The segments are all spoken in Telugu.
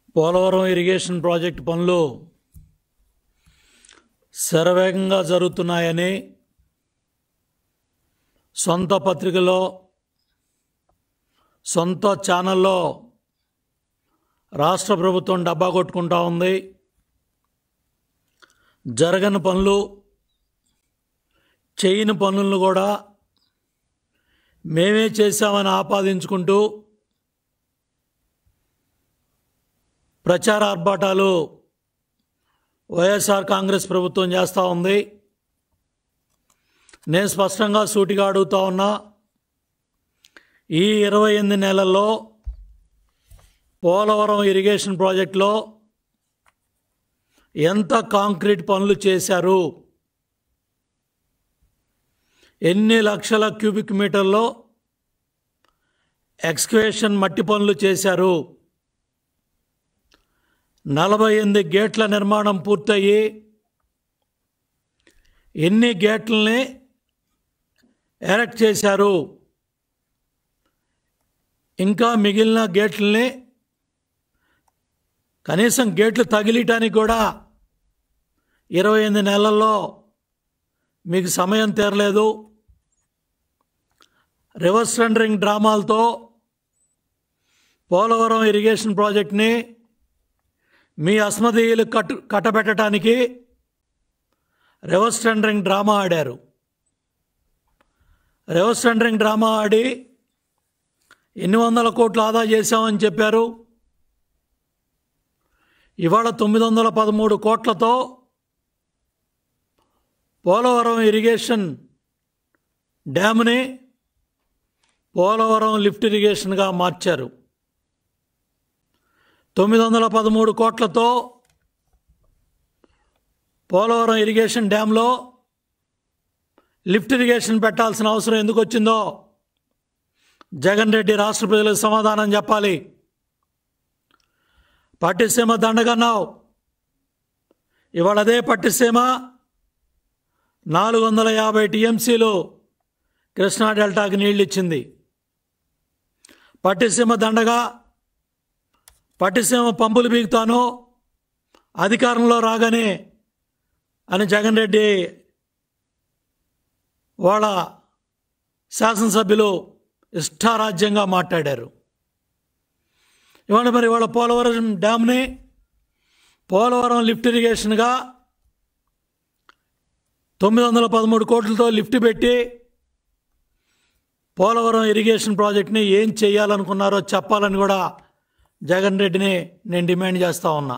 పోలవరం ఇరిగేషన్ ప్రాజెక్ట్ పనులు శరవేగంగా జరుగుతున్నాయని సొంత పత్రికలో సొంత ఛానల్లో రాష్ట్ర ప్రభుత్వం డబ్బా కొట్టుకుంటా ఉంది జరగని పనులు చేయని పనులను కూడా మేమే చేశామని ఆపాదించుకుంటూ ప్రచార ఆర్భాటాలు వైఎస్ఆర్ కాంగ్రెస్ ప్రభుత్వం చేస్తూ ఉంది నేను స్పష్టంగా సూటిగా అడుగుతా ఉన్నా ఈ ఇరవై ఎనిమిది నెలల్లో పోలవరం ఇరిగేషన్ ప్రాజెక్టులో ఎంత కాంక్రీట్ పనులు చేశారు ఎన్ని లక్షల క్యూబిక్ మీటర్లో ఎక్స్కవేషన్ మట్టి పనులు చేశారు నలభై ఎనిమిది గేట్ల నిర్మాణం పూర్తయి ఎన్ని గేట్లని ఎరెక్ట్ చేశారు ఇంకా మిగిలిన గేట్లని కనీసం గేట్లు తగిలియటానికి కూడా ఇరవై ఎనిమిది నెలల్లో మీకు సమయం తీరలేదు రివర్స్ టెండరింగ్ డ్రామాలతో పోలవరం ఇరిగేషన్ ప్రాజెక్ట్ని మీ అస్మదీయులు కట్టు కట్టబెట్టడానికి రివర్స్ టెండరింగ్ డ్రామా ఆడారు రివర్స్ టెండరింగ్ డ్రామా ఆడి ఎన్ని వందల కోట్లు ఆదా చేశామని చెప్పారు ఇవాళ తొమ్మిది వందల పదమూడు కోట్లతో పోలవరం ఇరిగేషన్ డ్యామ్ని పోలవరం లిఫ్ట్ ఇరిగేషన్గా మార్చారు తొమ్మిది వందల పదమూడు కోట్లతో పోలవరం ఇరిగేషన్ డ్యాంలో లిఫ్ట్ ఇరిగేషన్ పెట్టాల్సిన అవసరం ఎందుకు వచ్చిందో జగన్ రెడ్డి రాష్ట్ర ప్రజలకు సమాధానం చెప్పాలి పట్టిసీమ దండగన్నావు ఇవాళ అదే పట్టిసీమ నాలుగు వందల యాభై టీఎంసీలు కృష్ణా డెల్టాకి నీళ్ళు ఇచ్చింది పట్టిసీమ దండగా పట్టిసీమ పంపులు బీగుతాను అధికారంలో రాగానే అని జగన్ రెడ్డి వాళ్ళ శాసనసభ్యులు ఇష్టారాజ్యంగా మాట్లాడారు ఇవాళ మరి వాళ్ళ పోలవరం డ్యామ్ని పోలవరం లిఫ్ట్ ఇరిగేషన్గా తొమ్మిది వందల పదమూడు కోట్లతో లిఫ్ట్ పెట్టి పోలవరం ఇరిగేషన్ ప్రాజెక్ట్ని ఏం చేయాలనుకున్నారో చెప్పాలని కూడా జగన్ రెడ్డిని నేను డిమాండ్ చేస్తూ ఉన్నా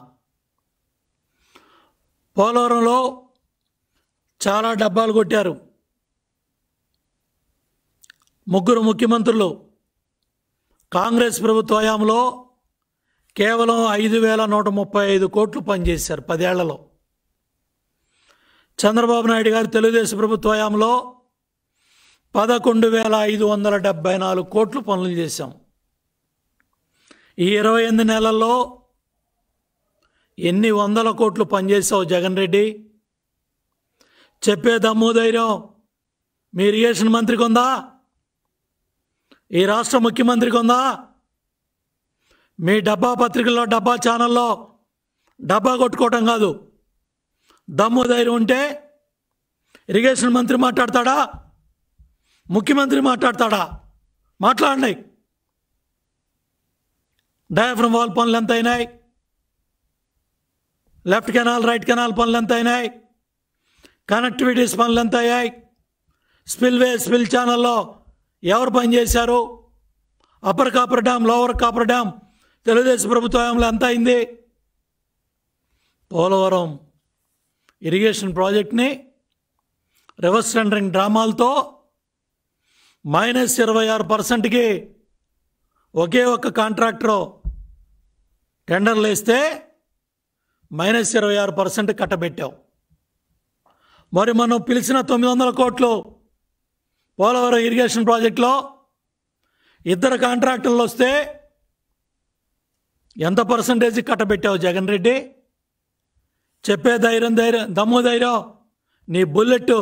పోలవరంలో చాలా డబ్బాలు కొట్టారు ముగ్గురు ముఖ్యమంత్రులు కాంగ్రెస్ ప్రభుత్వ హయాంలో కేవలం ఐదు వేల నూట ముప్పై ఐదు కోట్లు పనిచేశారు పదేళ్లలో చంద్రబాబు నాయుడు గారు తెలుగుదేశం ప్రభుత్వ హయాంలో పదకొండు వేల ఐదు వందల డెబ్బై నాలుగు కోట్లు పనులు చేశాం ఈ ఇరవై ఎనిమిది నెలల్లో ఎన్ని వందల కోట్లు పనిచేసావు జగన్ రెడ్డి చెప్పే దమ్ము ధైర్యం మీ ఇరిగేషన్ మంత్రికి ఉందా ఈ రాష్ట్ర ముఖ్యమంత్రికి ఉందా మీ డబ్బా పత్రికల్లో డబ్బా ఛానల్లో డబ్బా కొట్టుకోవటం కాదు దమ్ము ధైర్యం ఉంటే ఇరిగేషన్ మంత్రి మాట్లాడతాడా ముఖ్యమంత్రి మాట్లాడతాడా మాట్లాడండి డయాఫ్రమ్ వాల్ పనులు ఎంత అయినాయి లెఫ్ట్ కెనాల్ రైట్ కెనాల్ పనులు ఎంత అయినాయి కనెక్టివిటీస్ పనులు ఎంత అయ్యాయి స్పిల్వే స్పిల్ ఛానల్లో ఎవరు పనిచేశారు upper coffer dam lower coffer dam Telugu Desam ప్రభుత్వంలో ఎంత అయింది పోలవరం ఇరిగేషన్ ప్రాజెక్ట్ని రివర్స్ టెండరింగ్ డ్రామాలతో మైనస్ ఇరవై ఆరు పర్సెంట్కి ఒకే ఒక్క కాంట్రాక్టర్ టెండర్లు వేస్తే మైనస్ ఇరవై ఆరు పర్సెంట్ కట్టబెట్టావు మరి మనం పిలిచిన తొమ్మిది వందల కోట్లు పోలవరం ఇరిగేషన్ ప్రాజెక్టులో ఇద్దరు కాంట్రాక్టర్లు వస్తే ఎంత పర్సంటేజ్ కట్టబెట్టావు జగన్ రెడ్డి చెప్పే ధైర్యం ధైర్యం దమ్ము ధైర్యం నీ బుల్లెట్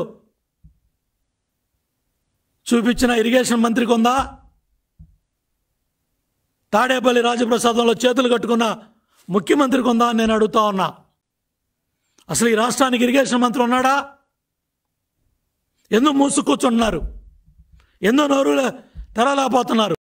చూపించిన ఇరిగేషన్ మంత్రికి ఉందా తాడేపల్లి రాజప్రసాదంలో చేతులు కట్టుకున్న ముఖ్యమంత్రికి ఉందా అని నేను అడుగుతా ఉన్నా అసలు ఈ రాష్ట్రానికి ఇరిగేషన్ మంత్రి ఉన్నాడా ఎందుకు మూసు కూర్చుంటున్నారు ఎందుకు నోరు తెరలేకపోతున్నారు